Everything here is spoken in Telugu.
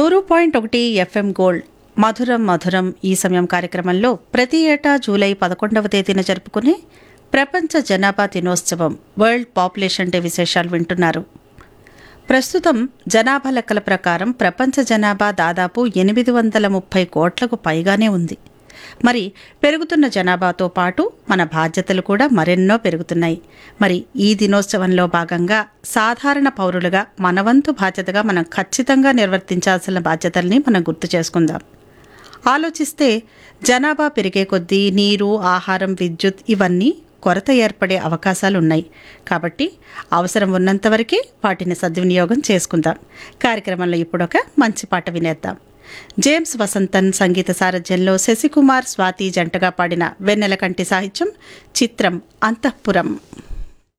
నూరు పాయింట్ ఒకటి ఎఫ్ఎం గోల్డ్ మధురం మధురం ఈ సమయం కార్యక్రమంలో ప్రతి ఏటా జూలై పదకొండవ తేదీన జరుపుకునే ప్రపంచ జనాభా దినోత్సవం వరల్డ్ పాపులేషన్ డే విశేషాలు వింటున్నారు ప్రస్తుతం జనాభా లెక్కల ప్రకారం ప్రపంచ జనాభా దాదాపు ఎనిమిది వందల ముప్పై కోట్లకు పైగానే ఉంది మరి పెరుగుతున్న జనాభాతో పాటు మన బాధ్యతలు కూడా మరెన్నో పెరుగుతున్నాయి మరి ఈ దినోత్సవంలో భాగంగా సాధారణ పౌరులుగా మనవంతు బాధ్యతగా మనం ఖచ్చితంగా నిర్వర్తించాల్సిన బాధ్యతల్ని మనం గుర్తు చేసుకుందాం ఆలోచిస్తే జనాభా పెరిగే కొద్దీ నీరు ఆహారం విద్యుత్ ఇవన్నీ కొరత ఏర్పడే అవకాశాలు ఉన్నాయి కాబట్టి అవసరం ఉన్నంత వరకే వాటిని సద్వినియోగం చేసుకుందాం కార్యక్రమంలో ఇప్పుడు ఒక మంచి పాట వినేద్దాం జేమ్స్ వసంతన్ సంగీత సారథ్యంలో శశికుమార్ స్వాతి జంటగా పాడిన వెన్నెల కంటి సాహిత్యం చిత్రం అంతఃపురం